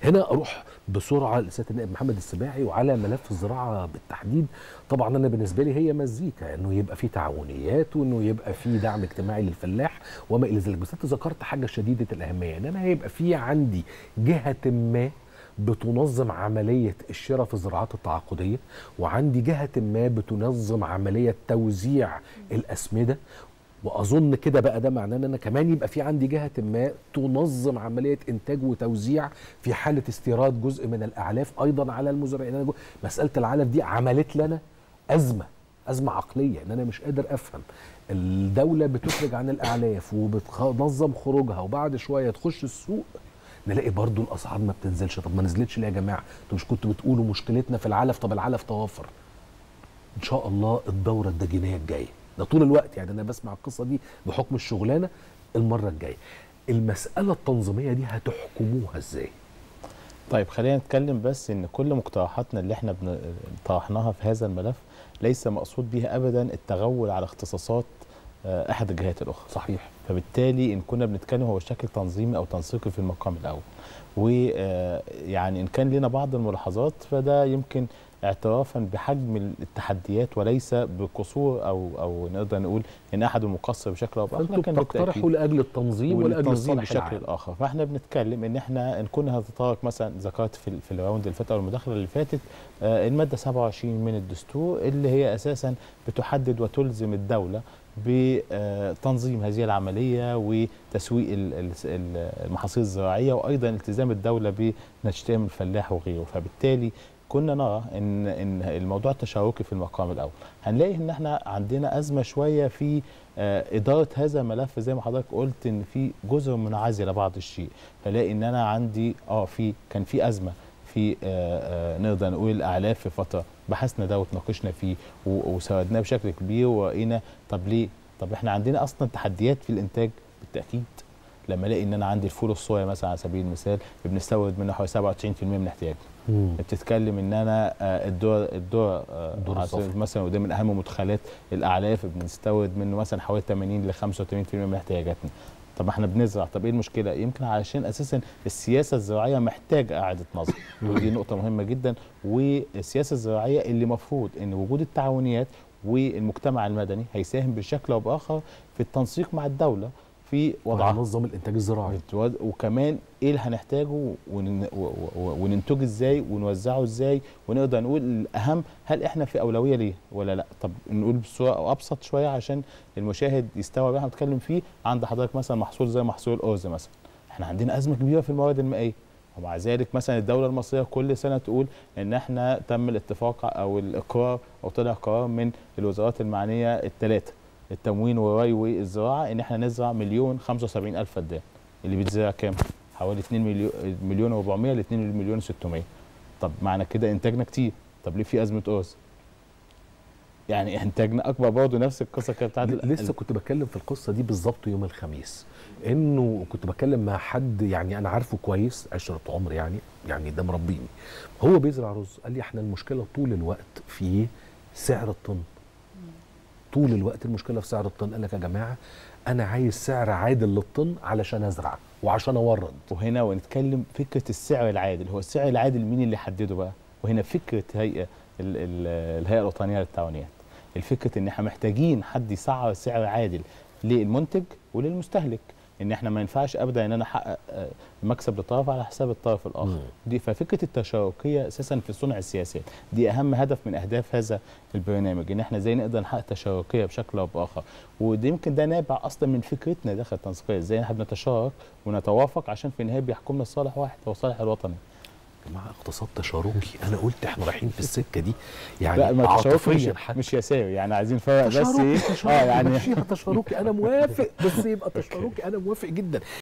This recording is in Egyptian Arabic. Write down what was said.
هنا اروح بسرعه لسياده النائب محمد السباعي وعلى ملف الزراعه بالتحديد طبعا انا بالنسبه لي هي مزيكا انه يبقى في تعاونيات وانه يبقى في دعم اجتماعي للفلاح وما الى ذلك بس انت ذكرت حاجه شديده الاهميه ان انا هيبقى في عندي جهه ما بتنظم عملية الشراء في الزراعات التعاقدية وعندي جهة ما بتنظم عملية توزيع الأسمدة واظن كده بقى ده معناه ان انا كمان يبقى في عندي جهه ما تنظم عمليه انتاج وتوزيع في حاله استيراد جزء من الاعلاف ايضا على المزارعين أنا جو- مساله العلف دي عملت لنا ازمه ازمه عقليه ان انا مش قادر افهم الدوله بتخرج عن الاعلاف وبتنظم خروجها وبعد شويه تخش السوق نلاقي برضو الاسعار ما بتنزلش طب ما نزلتش ليه يا جماعه انتوا مش كنتوا بتقولوا مشكلتنا في العلف طب العلف توفر ان شاء الله الدوره الدجينيه الجايه ده طول الوقت يعني انا بسمع القصه دي بحكم الشغلانه المره الجايه المساله التنظيميه دي هتحكموها ازاي طيب خلينا نتكلم بس ان كل مقترحاتنا اللي احنا بن- طرحناها في هذا الملف ليس مقصود بها ابدا التغول على اختصاصات آه، احد الجهات الاخرى صحيح فبالتالي ان كنا بنتكلم هو بشكل تنظيمي او تنسيقي في المقام الاول ويعني ان كان لنا بعض الملاحظات فده يمكن اعترافا بحجم التحديات وليس بقصور او او نقدر نقول ان احد مقصر بشكل او باخر فانتوا لكن بالتأكيد بتقترحوا لاجل التنظيم ولاجل والتنظيم الصالح بشكل العام اخر فاحنا بنتكلم ان احنا ان كنا هنتطرق مثلا ذكرت في, ال- في الراوند اللي فات او المداخله اللي فاتت آه الماده 27 من الدستور اللي هي اساسا بتحدد وتلزم الدوله بتنظيم هذه العمليه وتسويق ال- ال- ال- المحاصيل الزراعيه وايضا التزام الدوله بنشتام الفلاح وغيره فبالتالي كنا نرى ان ان الموضوع التشاركي في المقام الاول هنلاقي ان احنا عندنا ازمه شويه في آه، اداره هذا الملف زي ما حضرتك قلت ان في جزر منعزله بعض الشيء فلاقي ان انا عندي اه في كان في ازمه في آه، آه، نقدر نقول الاعلاف في فتره بحثنا ده وتناقشنا فيه و- وسردناه بشكل كبير ورأينا طب ليه؟ طب احنا عندنا اصلا تحديات في الانتاج بالتاكيد لما الاقي ان انا عندي الفول الصويا مثلا على سبيل المثال بنستورد منه حوالي 97% من احتياجنا مم. بتتكلم ان انا آه، الدور الدور آه، الدور على الصفري. سبيل مثلا وده من اهم مدخلات الاعلاف بنستورد منه مثلا حوالي 80 ل 85% من احتياجاتنا طب احنا بنزرع طب ايه المشكله يمكن علشان اساسا السياسه الزراعيه محتاجه اعاده نظر ودي نقطه مهمه جدا والسياسه الزراعيه اللي مفروض ان وجود التعاونيات والمجتمع المدني هيساهم بشكل او باخر في التنسيق مع الدوله في وضعها وننظم الانتاج الزراعي بتود- وكمان ايه اللي هنحتاجه ون- و- و- وننتجه ازاي ونوزعه ازاي ونقدر نقول الاهم هل احنا في اولويه ليه ولا لا طب نقول بصوره ابسط شويه عشان المشاهد يستوعب اللي احنا بنتكلم فيه عند حضرتك مثلا محصول زي محصول الارز مثلا احنا عندنا ازمه كبيره في المواد المائيه ومع ذلك مثلا الدوله المصريه كل سنه تقول ان احنا تم الاتفاق او الاقرار او طلع قرار من الوزارات المعنيه الثلاثه التموين والري والزراعه ان احنا نزرع مليون 75 الف فدان اللي بيتزرع كام؟ حوالي 2 مليون مليون 400 ل 2 مليون 600 طب معنى كده انتاجنا كتير طب ليه في ازمه ارز؟ يعني انتاجنا اكبر برضه نفس القصه كانت بتاعت ال- لسه كنت بتكلم في القصه دي بالظبط يوم الخميس انه كنت بتكلم مع حد يعني انا عارفه كويس عشره عمر يعني يعني ده مربيني هو بيزرع رز قال لي احنا المشكله طول الوقت في سعر الطن طول الوقت المشكله في سعر الطن قال لك يا جماعه انا عايز سعر عادل للطن علشان ازرع وعشان اورد وهنا ونتكلم فكره السعر العادل هو السعر العادل مين اللي يحدده بقى وهنا فكره هيئه ال- ال- الهيئه الوطنيه للتعاونيات الفكره ان احنا محتاجين حد يسعر سعر عادل للمنتج وللمستهلك ان احنا ما ينفعش ابدا ان انا احقق آه، مكسب لطرف على حساب الطرف الاخر مم. دي ففكره التشاركيه اساسا في صنع السياسات دي اهم هدف من اهداف هذا البرنامج ان احنا ازاي نقدر نحقق تشاركيه بشكل او باخر وده يمكن ده نابع اصلا من فكرتنا داخل التنسيقيه ازاي احنا بنتشارك ونتوافق عشان في النهايه بيحكمنا الصالح واحد هو الصالح الوطني يا جماعه اقتصاد تشاركي انا قلت احنا رايحين في السكه دي يعني لا ما التشارك مش, عاطفيا حتى مش يساوي يعني عايزين نفرق بس تشاركي ايه تشاركي اه يعني مشيها تشاركي انا موافق بس يبقى تشاركي انا موافق جدا